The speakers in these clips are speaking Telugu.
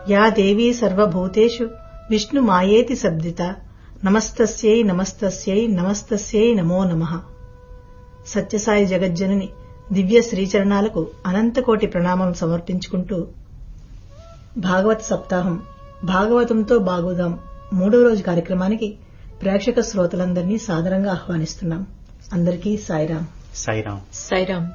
యా దేవీ సర్వభూతేషు విష్ణు మాయేతి సద్దిత నమస్తస్యై నమస్తస్యై నమస్తస్యై నమో నమః సత్యసాయి జగజ్జనని దివ్య శ్రీచరణాలకు అనంతకోటి ప్రణామం సమర్పించుకుంటూ భాగవత సప్తాహం భాగవతంతో బాగుదాం మూడో రోజు కార్యక్రమానికి ప్రేక్షక శ్రోతలందరినీ సాదరంగా ఆహ్వానిస్తున్నాం అందరికీ సాయిరాం సాయిరాం సైరామ్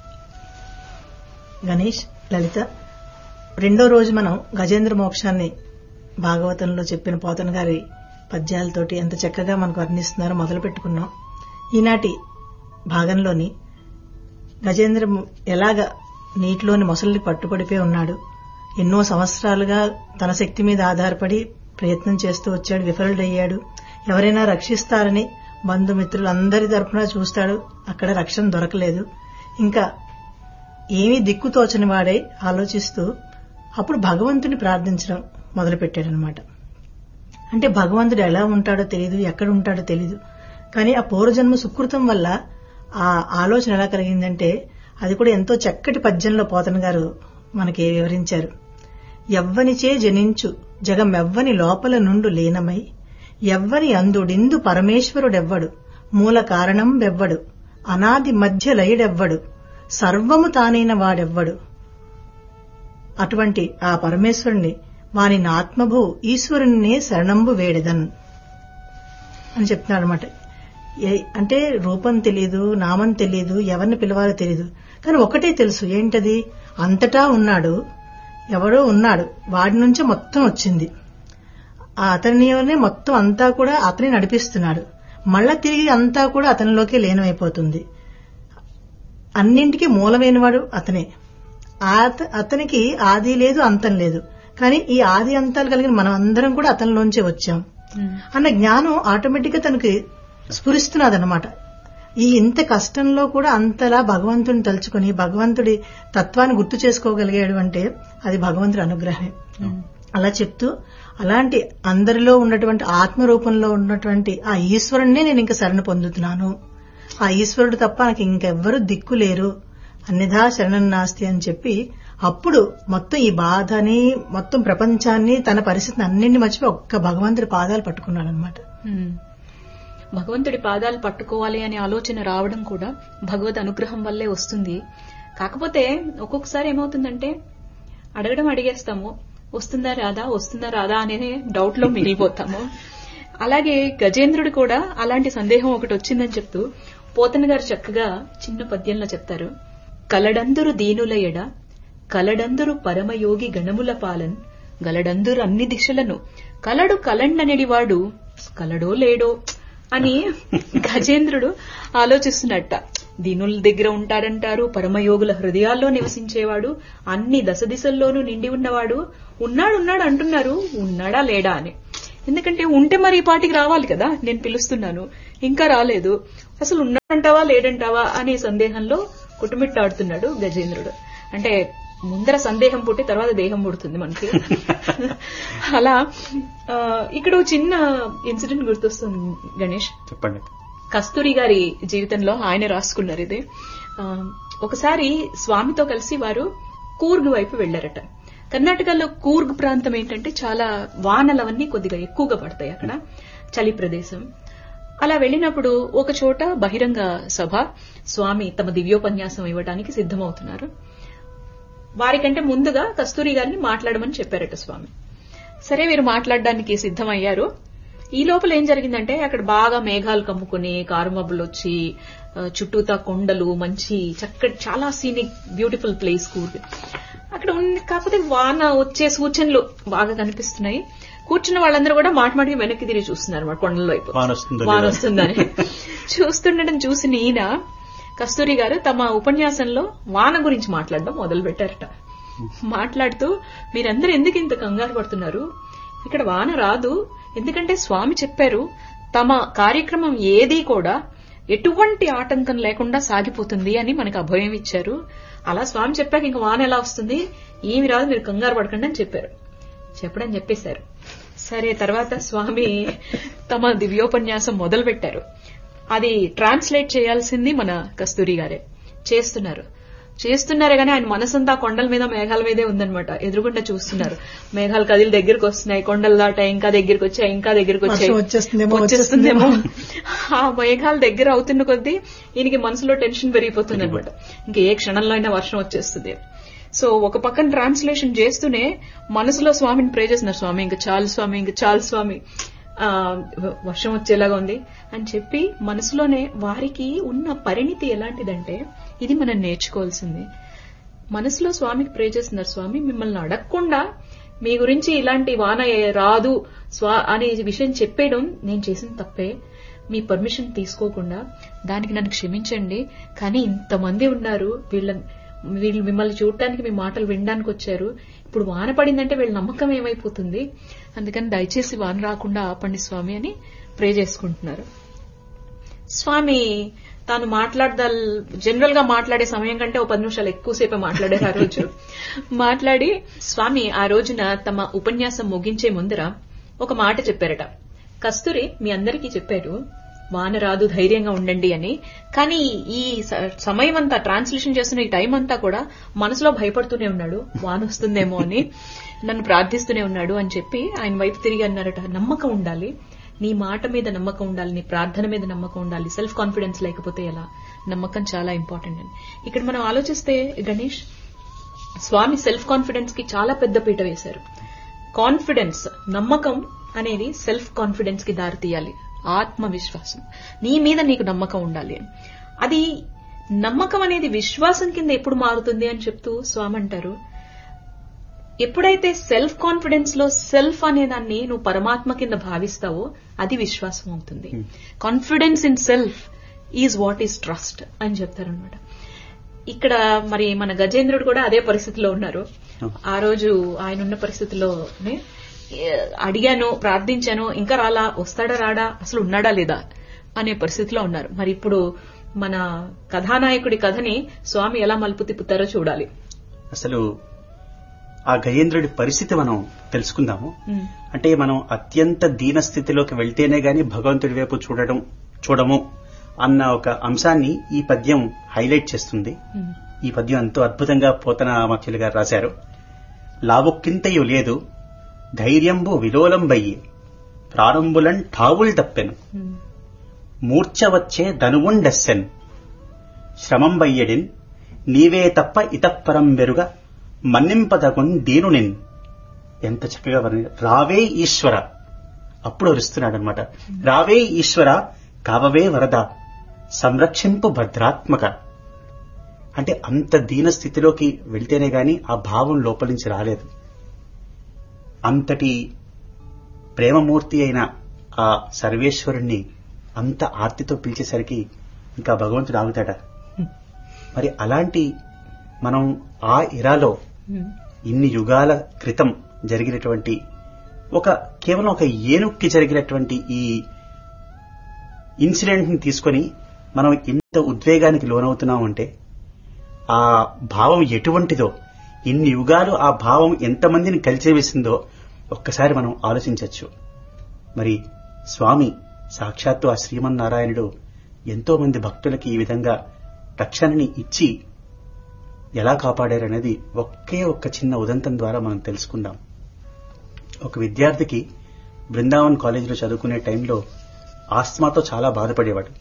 గణేష్ లలిత రెండో రోజు మనం గజేంద్ర మోక్షాన్ని భాగవతంలో చెప్పిన పోతన గారి పద్యాలతోటి ఎంత చక్కగా మనకు వర్ణిస్తున్నారో మొదలు పెట్టుకున్నాం ఈనాటి భాగంలోని గజేంద్ర ఎలాగ నీటిలోని మొసలిని పట్టుపడిపోయి ఉన్నాడు ఎన్నో సంవత్సరాలుగా తన శక్తి మీద ఆధారపడి ప్రయత్నం చేస్తూ వచ్చాడు విఫలుడయ్యాడు ఎవరైనా రక్షిస్తారని బంధుమిత్రులందరి తరపున చూస్తాడు అక్కడ రక్షణ దొరకలేదు ఇంకా ఏమీ దిక్కు తోచని వాడై ఆలోచిస్తూ అప్పుడు భగవంతుని ప్రార్థించడం మొదలుపెట్టాడనమాట అంటే భగవంతుడు ఎలా ఉంటాడో తెలియదు ఎక్కడ ఉంటాడో తెలియదు కానీ ఆ పూర్వజన్మ సుకృతం వల్ల ఆ ఆలోచన ఎలా కలిగిందంటే అది కూడా ఎంతో చక్కటి పద్యంలో పోతన గారు మనకి వివరించారు ఎవ్వనిచే జనించు జగమెవ్వని లోపల నుండు లీనమై ఎవ్వని అందుడిందు పరమేశ్వరుడెవ్వడు మూల కారణం వెవ్వడు అనాది మధ్య లయుడెవ్వడు సర్వము తానైన వాడెవ్వడు అటువంటి ఆ పరమేశ్వరుని వాని ఆత్మభూ ఈశ్వరుణ్ణే శరణంబు వేడెదన్ అని చెప్తున్నాడు అనమాట అంటే రూపం తెలియదు నామం తెలియదు ఎవరిని పిలవాలో తెలియదు కానీ ఒకటే తెలుసు ఏంటది అంతటా ఉన్నాడు ఎవరో ఉన్నాడు వాడి నుంచే మొత్తం వచ్చింది ఆ అతనిలోనే మొత్తం అంతా కూడా అతనే నడిపిస్తున్నాడు మళ్ళా తిరిగి అంతా కూడా అతనిలోకి లీనమైపోతుంది అన్నింటికి మూలమైనవాడు అతనే ఆత- అతనికి ఆది లేదు అంతం లేదు కానీ ఈ ఆది అంతాలు కలిగిన మనం అందరం కూడా అతనిలోంచే వచ్చాం అన్న జ్ఞానం ఆటోమేటిక్ గా తనకి స్ఫురిస్తున్నదన్నమాట ఈ ఇంత కష్టంలో కూడా అంతలా భగవంతుని తలుచుకుని భగవంతుడి తత్వాన్ని గుర్తు చేసుకోగలిగాడు అంటే అది భగవంతుడి అనుగ్రహమే అలా చెప్తూ అలాంటి అందరిలో ఉన్నటువంటి ఆత్మ రూపంలో ఉన్నటువంటి ఆ ఈశ్వరుణ్ణే నేను ఇంకా శరణ పొందుతున్నాను ఆ ఈశ్వరుడు తప్ప నాకు ఇంకెవ్వరూ దిక్కు లేరు అన్నిధా శరణం నాస్తి అని చెప్పి అప్పుడు మొత్తం ఈ బాధని మొత్తం ప్రపంచాన్ని తన పరిస్థితిని అన్నింటిని మర్చిపోయి ఒక్క భగవంతుడి పాదాలు పట్టుకున్నాడు అనమాట ఉమ్. భగవంతుడి పాదాలు పట్టుకోవాలి అనే ఆలోచన రావడం కూడా భగవద్ అనుగ్రహం వల్లే వస్తుంది కాకపోతే ఒక్కొక్కసారి ఏమవుతుందంటే అడగడం అడిగేస్తాము వస్తుందా రాదా వస్తుందా రాదా అనే డౌట్ లో మిగిలిపోతాము అలాగే గజేంద్రుడు కూడా అలాంటి సందేహం ఒకటి వచ్చిందని చెప్తూ పోతన గారు చక్కగా చిన్న పద్యంలో చెప్తారు కలడందురు దీనుల ఎడ కలడందురు పరమయోగి గణముల పాలన్ గలడందురు అన్ని దిశలను కలడు కలండనెడివాడు కలడో లేడో అని గజేంద్రుడు ఆలోచిస్తున్నట్ట దీనుల దగ్గర ఉంటాడంటారు పరమయోగుల హృదయాల్లో నివసించేవాడు అన్ని దశ దిశల్లోనూ నిండి ఉన్నవాడు ఉన్నాడు ఉన్నాడు అంటున్నారు ఉన్నాడా లేడా అని ఎందుకంటే ఉంటే మరి ఈ పాటికి రావాలి కదా నేను పిలుస్తున్నాను ఇంకా రాలేదు అసలు ఉన్నాడంటావా లేడంటావా అనే సందేహంలో కుటుమిట్టాడుతున్నాడు గజేంద్రుడు అంటే ముందర సందేహం పుట్టి తర్వాత దేహం పుడుతుంది మనకి అలా ఆ, ఇక్కడ ఓ చిన్న ఇన్సిడెంట్ గుర్తొస్తుంది గణేష్ చెప్పండి కస్తూరి గారి జీవితంలో ఆయన రాసుకున్నారు ఇది ఆ, ఒకసారి స్వామితో కలిసి వారు కూర్గ్ వైపు వెళ్లారట కర్ణాటకలో కూర్గ్ ప్రాంతం ఏంటంటే చాలా వానలవన్నీ కొద్దిగా ఎక్కువగా పడతాయి అక్కడ చలి ప్రదేశం అలా వెళ్ళినప్పుడు ఒక చోట బహిరంగ సభ స్వామి తమ దివ్యోపన్యాసం ఇవ్వడానికి సిద్ధమవుతున్నారు వారికంటే ముందుగా కస్తూరి గారిని మాట్లాడమని చెప్పారట స్వామి సరే వీరు మాట్లాడడానికి సిద్ధమయ్యారు ఈ లోపల ఏం జరిగిందంటే అక్కడ బాగా మేఘాలు కమ్ముకుని కారుమబ్బులు వచ్చి ఆ, చుట్టూతా కొండలు మంచి చక్కటి చాలా సీనిక్ బ్యూటిఫుల్ ప్లేస్ కూర్గ్ అక్కడ ఉంది కాకపోతే వాన వచ్చే సూచనలు బాగా కనిపిస్తున్నాయి కూర్చున్న వాళ్ళందరూ కూడా మాట మాటికి వెనక్కి తిరిగి చూస్తున్నారు అన్నమాట కొండల వైపు వాన వస్తుందో వాన లేదో. వస్తుందని చూస్తుండడం చూసిన ఈయన కస్తూరి గారు తమ ఉపన్యాసంలో వాన గురించి మాట్లాడడం మొదలు పెట్టారట మాట్లాడుతూ మీరందరూ ఎందుకు ఇంత కంగారు పడుతున్నారు ఇక్కడ వాన రాదు ఎందుకంటే స్వామి చెప్పారు తమ కార్యక్రమం ఏదీ కూడా ఎటువంటి ఆటంకం లేకుండా సాగిపోతుంది అని మనకు అభయం ఇచ్చారు అలా స్వామి చెప్పాక ఇంక వాన ఎలా వస్తుంది ఏమి రాదు మీరు కంగారు పడకండి అని చెప్పారు చెప్పడం చెప్పేశారు సరే తర్వాత స్వామి తమ దివ్యోపన్యాసం మొదలు పెట్టారు అది ట్రాన్స్లేట్ చేయాల్సింది మన కస్తూరి గారే చేస్తున్నారు చేస్తున్నారే కానీ ఆయన మనసంతా కొండల మీద మేఘాల మీదే ఉందన్నమాట ఎదురుగుండా చూస్తున్నారు మేఘాలు కదిలి దగ్గరికి వస్తున్నాయి కొండలు దాటాయి ఇంకా దగ్గరికి వచ్చాయి ఇంకా దగ్గరికి వచ్చాయి వర్షం వచ్చేస్తుందేమో, వచ్చేస్తుందేమో ఆ మేఘాలు దగ్గర అవుతున్న కొద్దీ ఈయనకి మనసులో టెన్షన్ పెరిగిపోతుంది అనమాట ఇంకా ఏ క్షణంలో అయినా వర్షం వచ్చేస్తుంది సో ఒక పక్కన ట్రాన్స్లేషన్ చేస్తూనే మనసులో స్వామిని ప్రే చేస్తున్నారు స్వామి ఇంకా చాలు స్వామి ఇంకా చాలు స్వామి ఆ, వర్షం వచ్చేలాగా ఉంది అని చెప్పి మనసులోనే వారికి ఉన్న పరిణితి ఎలాంటిదంటే ఇది మనం నేర్చుకోవాల్సింది మనసులో స్వామికి ప్రే చేస్తున్నారు స్వామి మిమ్మల్ని అడగకుండా మీ గురించి ఇలాంటి వాన ఏ- రాదు స్వా అనే విషయం చెప్పేయడం నేను చేసిన తప్పే మీ పర్మిషన్ తీసుకోకుండా దానికి నన్ను క్షమించండి కానీ ఇంతమంది ఉన్నారు వీళ్ళ వీళ్ళు మిమ్మల్ని చూడటానికి మీ మాటలు వినడానికి వచ్చారు ఇప్పుడు వాన పడిందంటే వీళ్ళ నమ్మకం ఏమైపోతుంది అందుకని దయచేసి వాన రాకుండా ఆపండి స్వామి అని ప్రే చేసుకుంటున్నారు స్వామి తాను మాట్లాడదాల్ జనరల్ గా మాట్లాడే సమయం కంటే ఓ పది నిమిషాలు ఎక్కువసేపే మాట్లాడారు ఆ రోజు మాట్లాడి స్వామి ఆ రోజున తమ ఉపన్యాసం ముగించే ముందర ఒక మాట చెప్పారట కస్తూరి మీ అందరికీ చెప్పారు వాన రాదు ధైర్యంగా ఉండండి అని కానీ ఈ స- సమయం అంతా ట్రాన్స్లేషన్ చేస్తున్న ఈ టైం అంతా కూడా మనసులో భయపడుతూనే ఉన్నాడు వాన వస్తుందేమో అని నన్ను ప్రార్థిస్తూనే ఉన్నాడు అని చెప్పి ఆయన వైపు తిరిగి అన్నారట నమ్మకం ఉండాలి నీ మాట మీద నమ్మకం ఉండాలి నీ ప్రార్థన మీద నమ్మకం ఉండాలి సెల్ఫ్ కాన్ఫిడెన్స్ లేకపోతే ఎలా నమ్మకం చాలా ఇంపార్టెంట్ అని ఇక్కడ మనం ఆలోచిస్తే గణేష్ స్వామి సెల్ఫ్ కాన్ఫిడెన్స్ కి చాలా పెద్ద పీట వేశారు కాన్ఫిడెన్స్ నమ్మకం అనేది సెల్ఫ్ కాన్ఫిడెన్స్ కి దారి తీయాలి ఆత్మవిశ్వాసం నీ మీద నీకు నమ్మకం ఉండాలి అని అది నమ్మకం అనేది విశ్వాసం కింద ఎప్పుడు మారుతుంది అని చెప్తూ స్వామి అంటారు ఎప్పుడైతే సెల్ఫ్ కాన్ఫిడెన్స్ లో సెల్ఫ్ అనే దాన్ని నువ్వు పరమాత్మ కింద భావిస్తావో అది విశ్వాసం అవుతుంది confidence in self is what is trust అని చెప్తారనమాట ఇక్కడ మరి మన గజేంద్రుడు కూడా అదే పరిస్థితిలో ఉన్నారు ఆ రోజు ఆయన ఉన్న పరిస్థితిలోనే ఏ, అడిగాను ప్రార్థించాను ఇంకా రాలా వస్తాడా రాడా అసలు ఉన్నాడా లేదా అనే పరిస్థితిలో ఉన్నారు మరి ఇప్పుడు మన కథానాయకుడి కథని స్వామి ఎలా మలుపు తిప్పుతారో చూడాలి అసలు ఆ గజేంద్రుడి పరిస్థితి మనం తెలుసుకుందాము ఉమ్, అంటే మనం అత్యంత దీన స్థితిలోకి వెళ్తేనే గాని భగవంతుడి వైపు చూడడం చూడము అన్న ఒక అంశాన్ని ఈ పద్యం హైలైట్ చేస్తుంది ఉమ్, ఈ పద్యం ఎంతో అద్భుతంగా పోతన మాఖ్యులు గారు రాశారు లావుక్కింతయు లేదు ధైర్యంబు విలోలంబయ్యి ప్రారంభులన్ ఠావుల్ తప్పెను ఉమ్, మూర్ఛ వచ్చే ధనువుండెస్సెన్ శ్రమంబయ్యడిన్ నీవే తప్ప ఇతప్పరం వెరుగ మన్నింపదగున్ దీనునిన్ ఎంత చక్కగా వర్ణి రావే ఈశ్వర అప్పుడు వరుస్తున్నాడనమాట రావే ఈశ్వర కావవే వరద సంరక్షింపు భద్రాత్మక అంటే అంత దీన స్థితిలోకి వెళ్తేనే గాని ఆ భావం లోపల నుంచి రాలేదు అంతటి ప్రేమమూర్తి అయిన ఆ సర్వేశ్వరుణ్ణి అంత ఆర్తితో పిలిచేసరికి ఇంకా భగవంతుడు ఆగుతాడా మరి అలాంటి మనం ఆ ఇరాలో ఉమ్, ఇన్ని యుగాల క్రితం జరిగినటువంటి ఒక కేవలం ఒక ఏనుక్కి జరిగినటువంటి ఈ ఇన్సిడెంట్ ని తీసుకొని మనం ఇంత ఉద్వేగానికి లోనవుతున్నాం అంటే ఆ భావం ఎటువంటిదో ఇన్ని యుగాలు ఆ భావం ఎంతమందిని కలిచివేసిందో ఒక్కసారి మనం ఆలోచించవచ్చు మరి స్వామి సాక్షాత్తు ఆ శ్రీమన్నారాయణుడు ఎంతో మంది భక్తులకి ఈ విధంగా రక్షణని ఇచ్చి ఎలా కాపాడారనేది ఒకే ఒక్క చిన్న ఉదంతం ద్వారా మనం తెలుసుకుందాం ఒక విద్యార్థికి బృందావన్ కాలేజీలో చదువుకునే టైంలో ఆస్తమాతో చాలా బాధపడేవాడు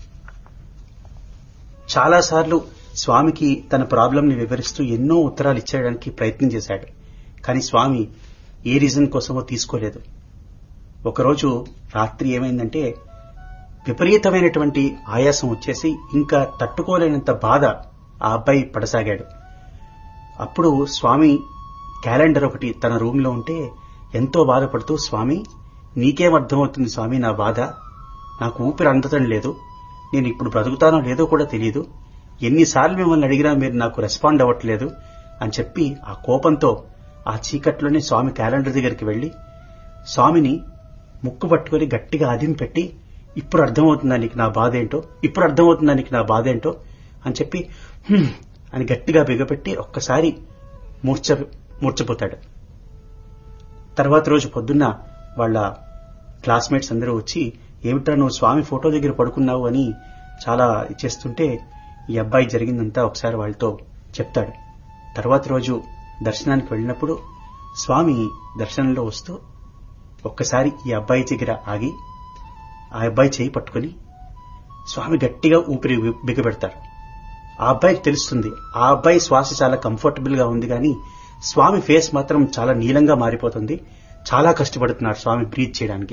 చాలాసార్లు స్వామికి తన ప్రాబ్లంని వివరిస్తూ ఎన్నో ఉత్తరాలు ఇచ్చేయడానికి ప్రయత్నం చేశాడు కానీ స్వామి ఏ రీజన్ కోసమో తీసుకోలేదు ఒకరోజు రాత్రి ఏమైందంటే విపరీతమైనటువంటి ఆయాసం వచ్చేసి ఇంకా తట్టుకోలేనంత బాధ ఆ అబ్బాయి పడసాగాడు అప్పుడు స్వామి క్యాలెండర్ ఒకటి తన రూమ్ లో ఉంటే ఎంతో బాధపడుతూ స్వామి నీకేం అర్థమవుతుంది స్వామి నా బాధ నాకు ఊపిరి అందటం లేదు నేను ఇప్పుడు బ్రతుకుతానో లేదో కూడా తెలియదు ఎన్నిసార్లు మిమ్మల్ని అడిగినా మీరు నాకు రెస్పాండ్ అవ్వట్లేదు అని చెప్పి ఆ కోపంతో ఆ చీకట్లోనే స్వామి క్యాలెండర్ దగ్గరికి వెళ్లి స్వామిని ముక్కు పట్టుకొని గట్టిగా అదిం పెట్టి ఇప్పుడు అర్థమవుతుందా నీకు నా బాధ ఏంటో ఇప్పుడు అర్థమవుతుందా నీకు నా బాధ ఏంటో అని చెప్పి "హ్మ్" అని గట్టిగా బిగపెట్టి ఒక్కసారి మూర్ఛ మూర్ఛపోతాడు తర్వాత రోజు పొద్దున్న వాళ్ళ క్లాస్మేట్స్ అందరూ వచ్చి ఏమిట్రా నువ్వు స్వామి ఫోటో దగ్గర పడుకున్నావు అని చాలా ఇచ్చేస్తుంటే ఈ అబ్బాయి జరిగిందంతా ఒకసారి వాళ్ళతో చెప్తాడు తర్వాత రోజు దర్శనానికి వెళ్ళినప్పుడు స్వామి దర్శనంలో వస్తూ ఒక్కసారి ఈ అబ్బాయి దగ్గర ఆగి ఆ అబ్బాయి చేయి పట్టుకుని స్వామి గట్టిగా ఊపిరి బిగబెడతారు ఆ అబ్బాయికి తెలుస్తుంది ఆ అబ్బాయి శ్వాస చాలా కంఫర్టబుల్ గా ఉంది కానీ స్వామి ఫేస్ మాత్రం చాలా నీలంగా మారిపోతుంది చాలా కష్టపడుతున్నారు స్వామి బ్రీత్ చేయడానికి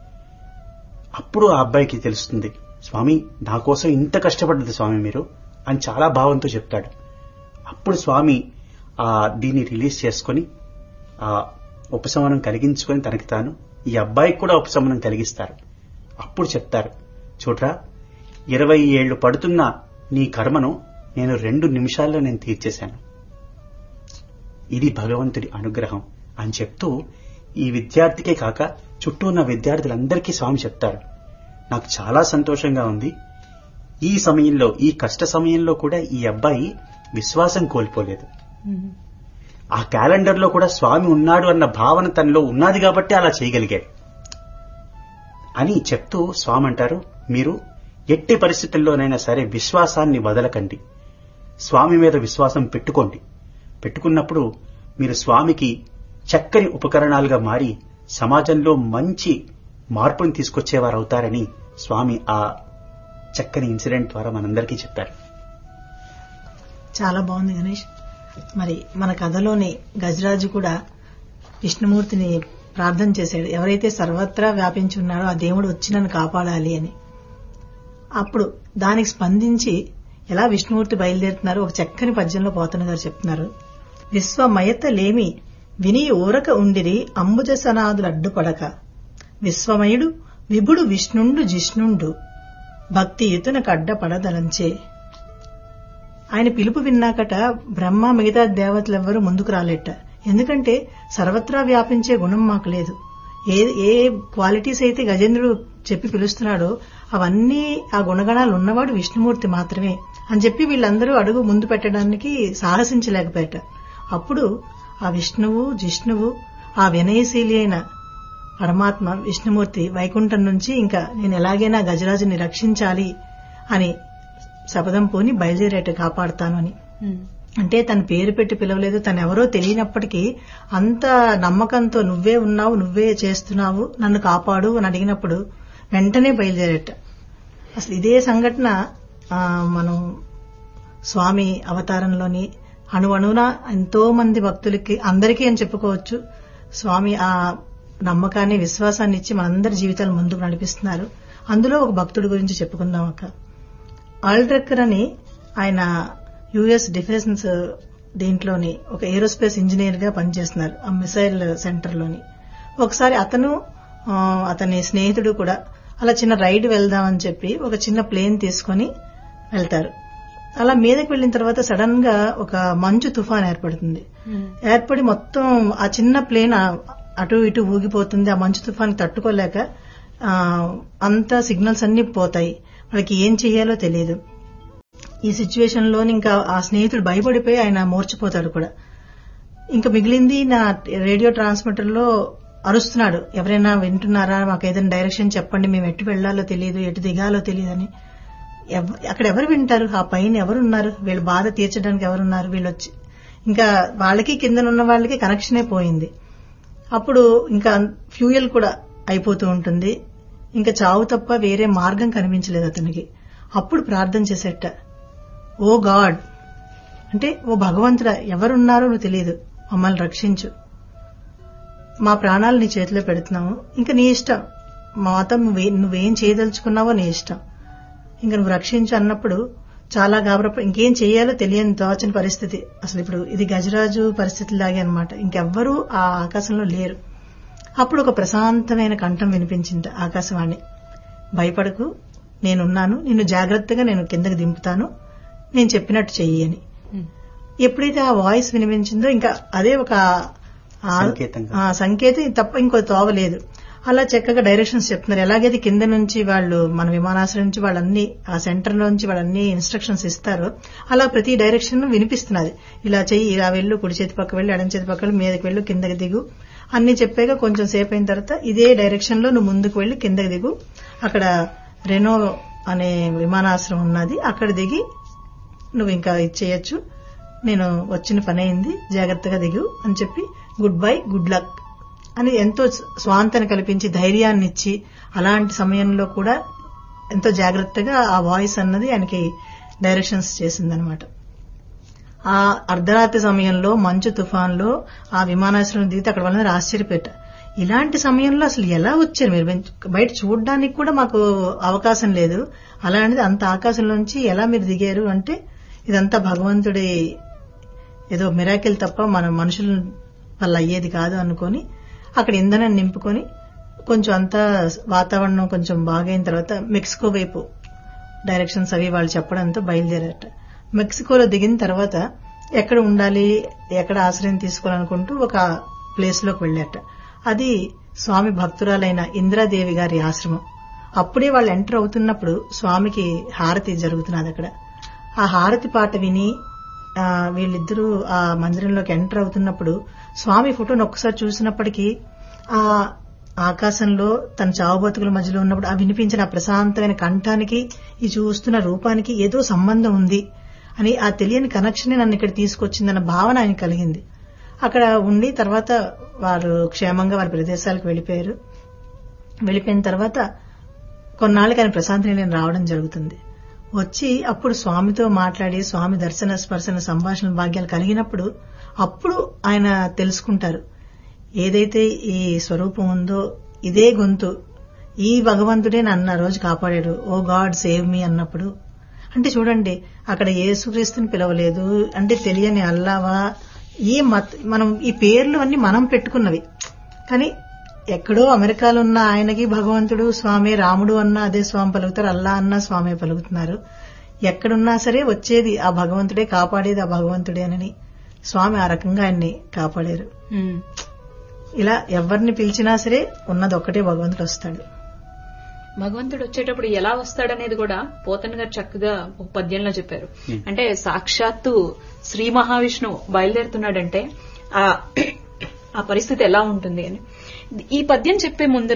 అప్పుడు ఆ అబ్బాయికి తెలుస్తుంది స్వామి నా కోసం ఇంత కష్టపడ్డది స్వామి మీరు అని చాలా భావంతో చెప్తాడు అప్పుడు స్వామి ఆ దీన్ని రిలీజ్ చేసుకొని ఆ ఉపశమనం కలిగించుకొని తనకి తాను ఈ అబ్బాయికి కూడా ఉపశమనం కలిగిస్తారు అప్పుడు చెప్తారు చూడరా ఇరవై ఏళ్లు పడుతున్న నీ కర్మను నేను రెండు నిమిషాల్లో నేను తీర్చేశాను ఇది భగవంతుడి అనుగ్రహం అని చెప్తూ ఈ విద్యార్థికే కాక చుట్టూ ఉన్న విద్యార్థులందరికీ స్వామి చెప్తారు నాకు చాలా సంతోషంగా ఉంది ఈ సమయంలో ఈ కష్ట సమయంలో కూడా ఈ అబ్బాయి విశ్వాసం కోల్పోలేదు ఆ క్యాలెండర్లో కూడా స్వామి ఉన్నాడు అన్న భావన తనలో ఉన్నది కాబట్టి అలా చేయగలిగాడు అని చెప్తూ స్వామి అంటారు మీరు ఎట్టి పరిస్థితుల్లోనైనా సరే విశ్వాసాన్ని వదలకండి స్వామి మీద విశ్వాసం పెట్టుకోండి పెట్టుకున్నప్పుడు మీరు స్వామికి చక్కని ఉపకరణాలుగా మారి సమాజంలో మంచి మార్పుని తీసుకొచ్చేవారు అవుతారని స్వామి ఆ చక్కని ఇన్సిడెంట్ ద్వారా మనందరికీ చెప్పారు చాలా బాగుంది గణేష్ మరి మన కథలోని గజరాజు కూడా విష్ణుమూర్తిని ప్రార్థన చేశాడు ఎవరైతే సర్వత్రా వ్యాపించి ఉన్నాడో ఆ దేవుడు వచ్చి నన్ను కాపాడాలి అని అప్పుడు దానికి స్పందించి ఎలా విష్ణుమూర్తి బయలుదేరుతున్నారు ఒక చక్కని పద్యంలో పోతన గారు చెప్తున్నారు విశ్వమయత లేమి విని ఊరక ఉండిరి అంబుజసనాదులు అడ్డుపడక విశ్వమయుడు విభుడు విష్ణుండు జిష్ణుండు భక్తి యుతునకు అడ్డపడదలంచే ఆయన పిలుపు విన్నాకట బ్రహ్మ మిగతా దేవతలెవ్వరూ ముందుకు రాలేట ఎందుకంటే సర్వత్రా వ్యాపించే గుణం మాకు లేదు ఏ ఏ క్వాలిటీస్ అయితే గజేంద్రుడు చెప్పి పిలుస్తున్నాడో అవన్నీ ఆ గుణగణాలు ఉన్నవాడు విష్ణుమూర్తి మాత్రమే అని చెప్పి వీళ్ళందరూ అడుగు ముందు పెట్టడానికి సాహసించలేకపోయాట అప్పుడు ఆ విష్ణువు జిష్ణువు ఆ వినయశీలి అయిన పరమాత్మ విష్ణుమూర్తి వైకుంఠం నుంచి ఇంకా నేను ఎలాగైనా గజరాజుని రక్షించాలి అని శపథం పోని బయలుదేరేట కాపాడుతాను అని అంటే తన పేరు పెట్టి పిలవలేదు తను ఎవరో తెలియనప్పటికీ అంత నమ్మకంతో నువ్వే ఉన్నావు నువ్వే చేస్తున్నావు నన్ను కాపాడు అని అడిగినప్పుడు వెంటనే బయలుదేరట అసలు ఇదే సంఘటన ఆ, మనం స్వామి అవతారంలోని అణువణువున ఎంతో మంది భక్తులకి అందరికీ అని చెప్పుకోవచ్చు స్వామి ఆ నమ్మకాన్ని విశ్వాసాన్ని ఇచ్చి మనందరి జీవితాలు ముందుకు నడిపిస్తున్నారు అందులో ఒక భక్తుడి గురించి చెప్పుకుందాం అక్క ఆల్డ్రక్కర్ అని ఆయన యుఎస్ డిఫెన్స్ దీంట్లోని ఒక ఏరోస్పేస్ ఇంజనీర్ గా పనిచేస్తున్నారు ఆ మిసైల్ సెంటర్ లోని ఒకసారి అతను ఆ, అతని స్నేహితుడు కూడా అలా చిన్న రైడ్ వెళ్దామని చెప్పి ఒక చిన్న ప్లేన్ తీసుకొని వెళ్తారు అలా మీదకి వెళ్ళిన తర్వాత సడన్ గా ఒక మంచు తుఫాన్ ఏర్పడుతుంది ఏర్పడి మొత్తం ఆ చిన్న ప్లేన్ ఆ- అటు ఇటు ఊగిపోతుంది ఆ మంచు తుఫాన్ తట్టుకోలేక ఆ, అంతా సిగ్నల్స్ అన్ని పోతాయి వాళ్ళకి ఏం చేయాలో తెలియదు ఈ సిచ్యువేషన్ లో ఇంకా ఆ స్నేహితుడు భయపడిపోయి ఆయన మూర్చిపోతాడు కూడా ఇంకా మిగిలింది నా రేడియో ట్రాన్స్మిటర్ లో అరుస్తున్నాడు ఎవరైనా వింటున్నారా మాకు ఏదైనా డైరెక్షన్ చెప్పండి మేము ఎటు వెళ్లాలో తెలియదు ఎటు దిగాలో తెలియదని ఎవ- అక్కడ ఎవరు వింటారు ఆ పైన ఎవరున్నారు వీళ్ళ బాధ తీర్చడానికి ఎవరున్నారు వీళ్ళు వచ్చి ఇంకా వాళ్ళకి కిందనున్న వాళ్ళకి కనెక్షనే పోయింది అప్పుడు ఇంకా ఫ్యూయల్ కూడా అయిపోతూ ఉంటుంది ఇంకా చావు తప్ప వేరే మార్గం కనిపించలేదు అతనికి అప్పుడు ప్రార్థన చేసేట ఓ గాడ్ అంటే ఓ భగవంతుడా ఎవరున్నారో నువ్వు తెలియదు మమ్మల్ని రక్షించు మా ప్రాణాలు నీ చేతిలో పెడుతున్నాము ఇంకా నీ ఇష్టం మాతో నువ్వే నువ్వేం చేయదలుచుకున్నావో నీ ఇష్టం ఇంకా నువ్వు రక్షించు అన్నప్పుడు చాలా గాబరప ఇంకేం చేయాలో తెలియని తోచని పరిస్థితి అసలు ఇప్పుడు ఇది గజరాజు పరిస్థితి లాగే అనమాట ఇంకెవ్వరూ ఆ ఆకాశంలో లేరు అప్పుడు ఒక ప్రశాంతమైన కంఠం వినిపించింది ఆకాశవాణి భయపడకు నేనున్నాను నిన్ను జాగ్రత్తగా నేను కిందకి దింపుతాను నేను చెప్పినట్టు చెయ్యి అని ఎప్పుడైతే ఆ వాయిస్ వినిపించిందో ఇంకా అదే ఒక ఆ- సంకేతంగా. ఆ సంకేతం తప్ప ఇంకో తోవలేదు అలా చక్కగా డైరెక్షన్స్ చెప్తున్నారు ఎలాగైతే కింద నుంచి వాళ్ళు మన విమానాశ్రయం నుంచి వాళ్ళన్ని ఆ సెంటర్ నుంచి వాళ్ళన్ని ఇన్స్ట్రక్షన్స్ ఇస్తారో అలా ప్రతి డైరెక్షన్ వినిపిస్తున్నది ఇలా చెయ్యి ఇలా వెళ్ళు కుడి చేతి పక్క వెళ్ళి ఎడం చేతి పక్క వెళ్ళి మీదకి వెళ్ళు కిందకి దిగు అన్ని చెప్పాక కొంచెం సేపు అయిన తర్వాత ఇదే డైరెక్షన్ లో నువ్వు ముందుకు వెళ్లి కిందకి దిగు అక్కడ రెనో అనే విమానాశ్రయం ఉన్నది అక్కడ దిగి నువ్వు ఇంకా ఇది చేయొచ్చు నేను వచ్చిన పని అయింది జాగ్రత్తగా దిగు అని చెప్పి గుడ్ బై గుడ్ లక్ అని ఎంతో స్వాంతన కల్పించి ధైర్యాన్ని ఇచ్చి అలాంటి సమయంలో కూడా ఎంతో జాగ్రత్తగా ఆ వాయిస్ అన్నది ఆయనకి డైరెక్షన్స్ చేసిందనమాట ఆ అర్ధరాత్రి సమయంలో మంచు తుఫాన్లో ఆ విమానాశ్రయం దిగితే అక్కడ వాళ్ళని ఆశ్చర్యపెట్ట ఇలాంటి సమయంలో అసలు ఎలా వచ్చారు మీరు బయట చూడడానికి కూడా మాకు అవకాశం లేదు అలాంటిది అంత ఆకాశంలోంచి ఎలా మీరు దిగారు అంటే ఇదంతా భగవంతుడి ఏదో మిరాకిల్ తప్ప మన మనుషుల వల్ల అయ్యేది కాదు అనుకొని అక్కడ ఇంధనం నింపుకొని కొంచెం అంతా వాతావరణం కొంచెం బాగైన తర్వాత మెక్సికో వైపు డైరెక్షన్స్ అవి వాళ్ళు చెప్పడంతో బయలుదేరారట మెక్సికోలో దిగిన తర్వాత ఎక్కడ ఉండాలి ఎక్కడ ఆశ్రయం తీసుకోవాలనుకుంటూ ఒక ప్లేస్ లోకి వెళ్ళారట అది స్వామి భక్తురాలైన ఇంద్రాదేవి గారి ఆశ్రమం అప్పుడే వాళ్ళు ఎంటర్ అవుతున్నప్పుడు స్వామికి హారతి జరుగుతున్నది అక్కడ ఆ హారతి పాట విని ఆ, వీళ్ళిద్దరూ ఆ మందిరంలోకి ఎంటర్ అవుతున్నప్పుడు స్వామి ఫోటోను ఒక్కసారి చూసినప్పటికీ ఆ ఆకాశంలో తన చావు బతుకుల మధ్యలో ఉన్నప్పుడు ఆ వినిపించిన ఆ ప్రశాంతమైన కంఠానికి ఈ చూస్తున్న రూపానికి ఏదో సంబంధం ఉంది అని ఆ తెలియని కనెక్షన్ నన్ను ఇక్కడ తీసుకొచ్చిందన్న భావన ఆయన కలిగింది అక్కడ ఉండి తర్వాత వారు క్షేమంగా వారి ప్రదేశాలకు వెళ్ళిపోయారు వెళ్ళిపోయిన తర్వాత కొన్నాళ్ళకి ఆయన ప్రశాంత నిలయం రావడం జరుగుతుంది వచ్చి అప్పుడు స్వామితో మాట్లాడి స్వామి దర్శన స్పర్శన సంభాషణ భాగ్యాలు కలిగినప్పుడు అప్పుడు ఆయన తెలుసుకుంటారు ఏదైతే ఈ స్వరూపం ఉందో ఇదే గొంతు ఈ భగవంతుడే నన్ను ఆ రోజు కాపాడాడు ఓ గాడ్ సేవ్ మీ అన్నప్పుడు అంటే చూడండి అక్కడ యేసుక్రీస్తుని పిలవలేదు అంటే తెలియని అల్లావా ఈ మత్ మనం ఈ పేర్లు అన్ని మనం పెట్టుకున్నవి కానీ ఎక్కడో అమెరికాలో ఉన్న ఆయనకి భగవంతుడు స్వామి రాముడు అన్న అదే స్వామి పలుకుతారు అల్లా అన్న స్వామి పలుకుతున్నారు ఎక్కడున్నా సరే వచ్చేది ఆ భగవంతుడే కాపాడేది ఆ భగవంతుడేనని స్వామి ఆ రకంగా ఆయన్ని కాపాడారు ఉమ్. ఇలా ఎవరిని పిలిచినా సరే ఉన్నది ఒక్కటే భగవంతుడు వస్తాడు భగవంతుడు వచ్చేటప్పుడు ఎలా వస్తాడనేది కూడా పోతన్ గారు చక్కగా ఒక పద్యంలో చెప్పారు అంటే సాక్షాత్తు శ్రీ మహావిష్ణువు బయలుదేరుతున్నాడంటే ఆ ఆ పరిస్థితి ఎలా ఉంటుంది అని ఈ పద్యం చెప్పే ముందర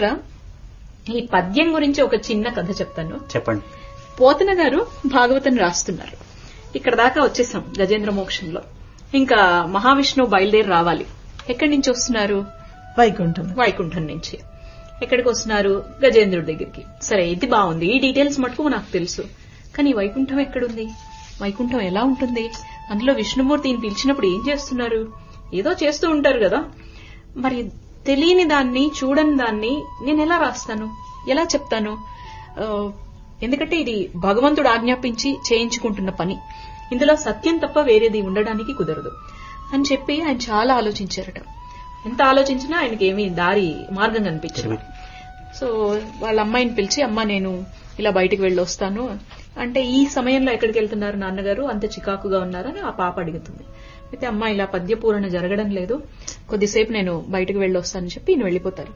ఈ పద్యం గురించి ఒక చిన్న కథ చెప్తాను చెప్పండి పోతన గారు భాగవతం రాస్తున్నారు ఇక్కడ దాకా వచ్చేసాం గజేంద్ర మోక్షంలో ఇంకా మహావిష్ణువు బయలుదేరి రావాలి ఎక్కడి నుంచి వస్తున్నారు వైకుంఠం వైకుంఠం నుంచి ఎక్కడికి వస్తున్నారు గజేంద్రుడి దగ్గరికి సరే ఇది బాగుంది ఈ డీటెయిల్స్ మటుకు నాకు తెలుసు కానీ ఈ వైకుంఠం ఎక్కడుంది వైకుంఠం ఎలా ఉంటుంది అందులో విష్ణుమూర్తి ఈయన పిలిచినప్పుడు ఏం చేస్తున్నారు ఏదో చేస్తూ ఉంటారు కదా మరి తెలియని దాన్ని చూడని దాన్ని నేను ఎలా రాస్తాను ఎలా చెప్తాను ఆ, ఎందుకంటే ఇది భగవంతుడు ఆజ్ఞాపించి చేయించుకుంటున్న పని ఇందులో సత్యం తప్ప వేరేది ఉండడానికి కుదరదు అని చెప్పి ఆయన చాలా ఆలోచించారట ఎంత ఆలోచించినా ఆయనకి ఏమీ దారి మార్గం కనిపించదు సో వాళ్ళ అమ్మాయిని పిలిచి అమ్మ నేను ఇలా బయటికి వెళ్ళి వస్తాను అంటే ఈ సమయంలో ఎక్కడికి వెళ్తున్నారు నాన్నగారు అంత చికాకుగా ఉన్నారని ఆ పాప అడుగుతుంది అయితే అమ్మ ఇలా పద్యపూరణ జరగడం లేదు కొద్దిసేపు నేను బయటకు వెళ్ళి వస్తానని చెప్పి ఈయన వెళ్ళిపోతారు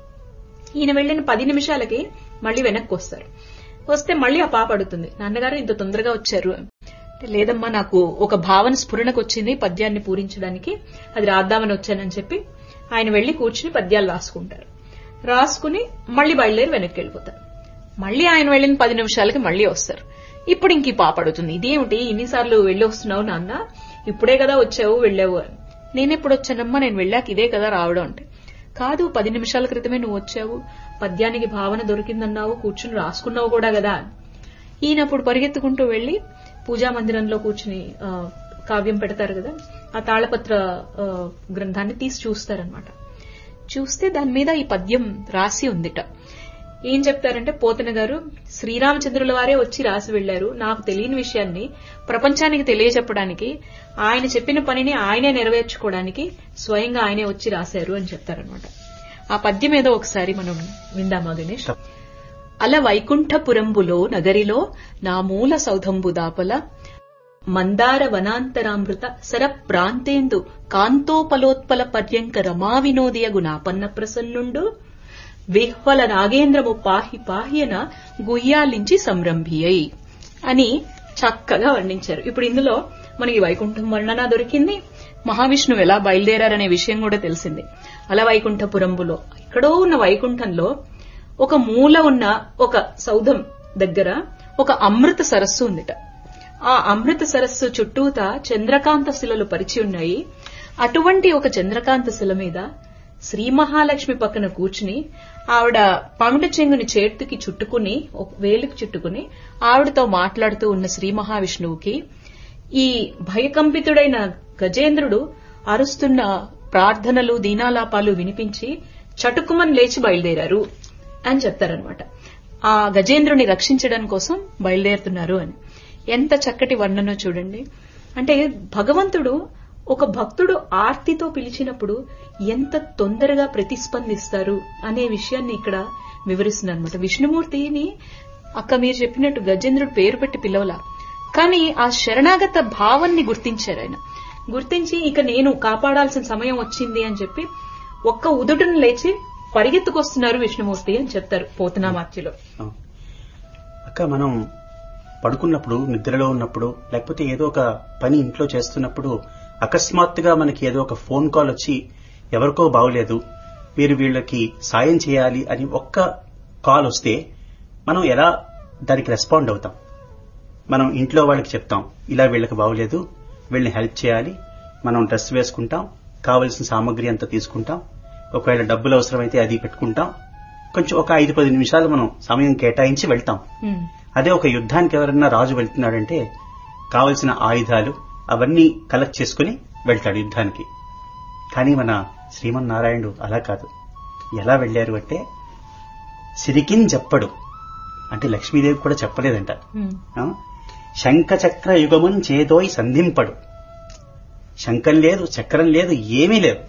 ఈయన వెళ్ళిన పది నిమిషాలకి మళ్ళీ వెనక్కి వస్తారు వస్తే మళ్ళీ ఆ పాప అడుగుతుంది నాన్నగారు ఇంత తొందరగా వచ్చారు అంటే, లేదమ్మా నాకు ఒక భావన స్ఫురణకు వచ్చింది పద్యాన్ని పూరించడానికి అది రాద్దామని వచ్చానని చెప్పి ఆయన వెళ్లి కూర్చుని పద్యాలు రాసుకుంటారు రాసుకుని మళ్ళీ బయలుదేరి వెనక్కి వెళ్ళిపోతారు మళ్ళీ ఆయన వెళ్ళిన పది నిమిషాలకి మళ్ళీ వస్తారు ఇప్పుడు ఇంక ఈ పాప అడుగుతుంది ఇదేమిటి ఇన్నిసార్లు వెళ్ళి వస్తున్నావు నాన్న ఇప్పుడే కదా వచ్చావు వెళ్ళావు అని నేనెప్పుడు వచ్చానమ్మా నేను వెళ్ళాక ఇదే కదా రావడం అంటే కాదు పది నిమిషాల క్రితమే నువ్వు వచ్చావు పద్యానికి భావన దొరికిందన్నావు కూర్చుని రాసుకున్నావు కూడా కదా అని. ఈయన అప్పుడు పరిగెత్తుకుంటూ వెళ్లి పూజా మందిరంలో కూర్చుని ఆ, కావ్యం పెడతారు కదా ఆ తాళపత్ర ఆ, గ్రంథాన్ని తీసి చూస్తారనమాట చూస్తే దాని మీద ఈ పద్యం రాసి ఉందిట ఏం చెప్తారంటే పోతన గారు శ్రీరామచంద్రుల వారే వచ్చి రాసి వెళ్లారు నాకు తెలియని విషయాన్ని ప్రపంచానికి తెలియజెప్పడానికి ఆయన చెప్పిన పనిని ఆయనే నెరవేర్చుకోవడానికి స్వయంగా ఆయనే వచ్చి రాశారు అని చెప్తారనమాట ఆ పద్యం ఏదో ఒకసారి మనం విందామా గణేష్ అల వైకుంఠపురంబులో నగరిలో నా మూల సౌధంబు దాపల మందార వనాంతరామృత సర ప్రాంతేందు కాంతోపలోత్పల పర్యంక రమా వినోదియగు నాపన్న ప్రసన్నుండు విహ్వల నాగేంద్రము పాహి పాహ్యన గుయ్యాలించి సంరంభియై అని చక్కగా వర్ణించారు ఇప్పుడు ఇందులో మనకి వైకుంఠం వర్ణన దొరికింది మహావిష్ణువు ఎలా బయలుదేరారనే విషయం కూడా తెలిసింది అల వైకుంఠపురంబులో ఎక్కడో ఉన్న వైకుంఠంలో ఒక మూల ఉన్న ఒక సౌధం దగ్గర ఒక అమృత సరస్సు ఉందిట ఆ అమృత సరస్సు చుట్టూతా చంద్రకాంత శిలలు పరిచి ఉన్నాయి అటువంటి ఒక చంద్రకాంత శిల మీద శ్రీ మహాలక్ష్మి పక్కన కూర్చుని ఆవిడ పమిట చెంగుని చేతికి చుట్టుకుని ఒక వేలికి చుట్టుకుని ఆవిడతో మాట్లాడుతూ ఉన్న శ్రీ మహావిష్ణువుకి ఈ భయకంపితుడైన గజేంద్రుడు అరుస్తున్న ప్రార్థనలు దీనాలాపాలు వినిపించి చటుకుమని లేచి బయలుదేరారు అని చెప్తారనమాట ఆ గజేంద్రుని రక్షించడం కోసం బయలుదేరుతున్నారు అని ఎంత చక్కటి వర్ణనో చూడండి అంటే భగవంతుడు ఒక భక్తుడు ఆర్తితో పిలిచినప్పుడు ఎంత తొందరగా ప్రతిస్పందిస్తారు అనే విషయాన్ని ఇక్కడ వివరిస్తున్నారు అనమాట విష్ణుమూర్తిని అక్క మీరు చెప్పినట్టు గజేంద్రుడు పేరు పెట్టి పిలవలా కానీ ఆ శరణాగత భావాన్ని గుర్తించారు ఆయన గుర్తించి ఇక నేను కాపాడాల్సిన సమయం వచ్చింది అని చెప్పి ఒక్క ఉదుటును లేచి పరిగెత్తుకొస్తున్నారు విష్ణుమూర్తి అని చెప్తారు పోతనామార్చిలో అవును. అక్క మనం పడుకున్నప్పుడు నిద్రలో ఉన్నప్పుడు లేకపోతే ఏదో ఒక పని ఇంట్లో చేస్తున్నప్పుడు అకస్మాత్తుగా మనకి ఏదో ఒక ఫోన్ కాల్ వచ్చి ఎవరికో బాగోలేదు మీరు వీళ్ళకి సాయం చేయాలి అని ఒక్క కాల్ వస్తే మనం ఎలా దానికి రెస్పాండ్ అవుతాం మనం ఇంట్లో వాళ్ళకి చెప్తాం ఇలా వీళ్ళకి బాగోలేదు వీళ్ళని హెల్ప్ చేయాలి మనం డ్రెస్ వేసుకుంటాం కావలసిన సామాగ్రి అంతా తీసుకుంటాం ఒకవేళ డబ్బులు అవసరమైతే అది పెట్టుకుంటాం కొంచెం ఒక ఐదు పది నిమిషాలు మనం సమయం కేటాయించి వెళ్తాం ఉమ్, అదే ఒక యుద్ధానికి ఎవరన్నా రాజు వెళ్తున్నాడంటే కావలసిన ఆయుధాలు అవన్నీ కలెక్ట్ చేసుకుని వెళ్తాడు యుద్ధానికి కానీ మన శ్రీమన్నారాయణుడు అలా కాదు ఎలా వెళ్లారు అంటే సిరికిన్ చెప్పడు అంటే లక్ష్మీదేవి కూడా చెప్పలేదంట ఉమ్, ఆ? శంఖచక్ర యుగమున్ చేదోయ్ సంధింపడు శంఖం లేదు చక్రం లేదు ఏమీ లేదు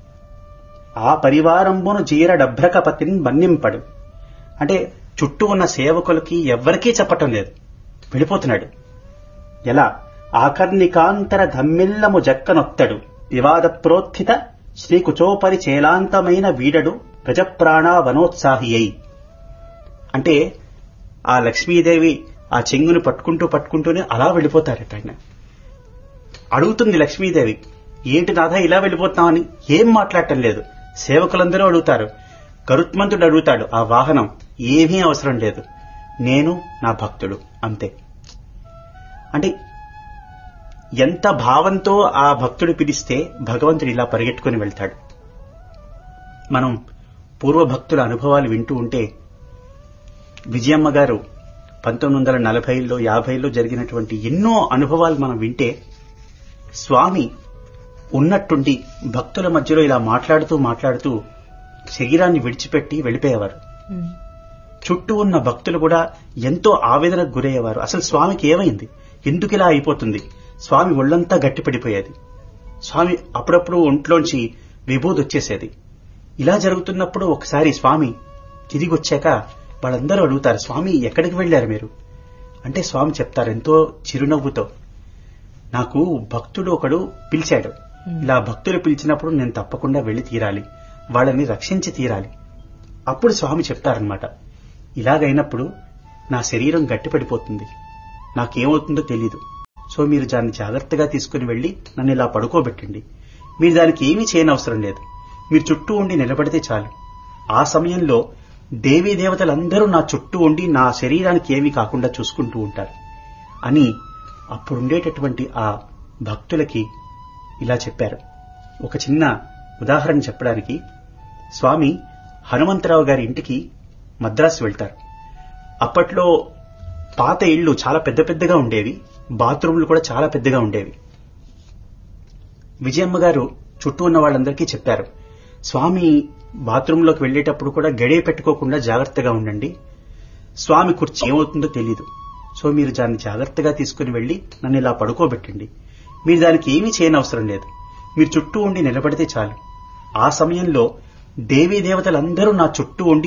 ఆ పరివారంబును జీర డభ్రకపతిని మన్నింపడు అంటే చుట్టూ ఉన్న సేవకులకి ఎవ్వరికీ చెప్పటం లేదు వెళ్ళిపోతున్నాడు ఎలా ఆకర్ణికాంతర ధమ్మిల్లము జక్కనొత్తడు వివాద ప్రోత్థిత శ్రీకుచోపరి చేలాంతమైన వీడడు ప్రజప్రాణ వనోత్సాహి అయి అంటే ఆ లక్ష్మీదేవి ఆ చెంగును పట్టుకుంటూ పట్టుకుంటూనే అలా వెళ్ళిపోతారట ఆయన అడుగుతుంది లక్ష్మీదేవి ఏంటి నాథ ఇలా వెళ్ళిపోతున్నామని ఏం మాట్లాడటం లేదు సేవకులందరూ అడుగుతారు గరుత్మంతుడు అడుగుతాడు ఆ వాహనం ఏమీ అవసరం లేదు నేను నా భక్తుడు అంతే అంటే ఎంత భావంతో ఆ భక్తుడు పిలిస్తే భగవంతుడు ఇలా పరిగెట్టుకుని వెళ్తాడు మనం పూర్వ భక్తుల అనుభవాలు వింటూ ఉంటే విజయమ్మ గారు పంతొమ్మిది వందల నలభైలో యాభైలో జరిగినటువంటి ఎన్నో అనుభవాలు మనం వింటే స్వామి ఉన్నట్టుండి భక్తుల మధ్యలో ఇలా మాట్లాడుతూ మాట్లాడుతూ శరీరాన్ని విడిచిపెట్టి వెళ్ళిపోయేవారు ఉమ్, చుట్టూ ఉన్న భక్తులు కూడా ఎంతో ఆవేదనకు గురయ్యేవారు అసలు స్వామికి ఏమైంది ఎందుకు ఇలా అయిపోతుంది స్వామి ఒళ్ళంతా గట్టిపడిపోయేది స్వామి అప్పుడప్పుడు ఒంట్లోంచి విభూది వచ్చేసేది ఇలా జరుగుతున్నప్పుడు ఒకసారి స్వామి తిరిగి వచ్చాక వాళ్ళందరూ అడుగుతారు స్వామి ఎక్కడికి వెళ్ళారు మీరు అంటే స్వామి చెప్తారు ఎంతో చిరునవ్వుతో నాకు భక్తుడు ఒకడు పిలిచాడు ఇలా భక్తులు పిలిచినప్పుడు నేను తప్పకుండా వెళ్లి తీరాలి వాళ్ళని రక్షించి తీరాలి అప్పుడు స్వామి చెప్తారనమాట ఇలాగైనప్పుడు నా శరీరం గట్టిపడిపోతుంది నాకేమవుతుందో తెలీదు సో మీరు దాన్ని జాగ్రత్తగా తీసుకుని వెళ్లి నన్ను ఇలా పడుకోబెట్టండి మీరు దానికి ఏమీ చేయనవసరం లేదు మీరు చుట్టూ ఉండి నిలబడితే చాలు ఆ సమయంలో దేవీ దేవతలందరూ నా చుట్టూ ఉండి నా శరీరానికి ఏమీ కాకుండా చూసుకుంటూ ఉంటారు అని అప్పుడుండేటటువంటి ఆ భక్తులకి ఇలా చెప్పారు ఒక చిన్న ఉదాహరణ చెప్పడానికి స్వామి హనుమంతరావు గారి ఇంటికి మద్రాసు వెళ్తారు అప్పట్లో పాత ఇళ్లు చాలా పెద్ద పెద్దగా ఉండేవి బాత్రూంలు కూడా చాలా పెద్దగా ఉండేవి విజయమ్మ గారు చుట్టూ ఉన్న వాళ్ళందరికీ చెప్పారు స్వామి బాత్రూంలోకి వెళ్లేటప్పుడు కూడా గడియ పెట్టుకోకుండా జాగ్రత్తగా ఉండండి స్వామి కుర్చీ ఏమవుతుందో తెలీదు సో మీరు దాన్ని జాగ్రత్తగా తీసుకుని వెళ్లి నన్ను ఇలా పడుకోబెట్టండి మీరు దానికి ఏమీ చేయనవసరం లేదు మీరు చుట్టూ ఉండి నిలబడితే చాలు ఆ సమయంలో దేవీ దేవతలందరూ నా చుట్టూ ఉండి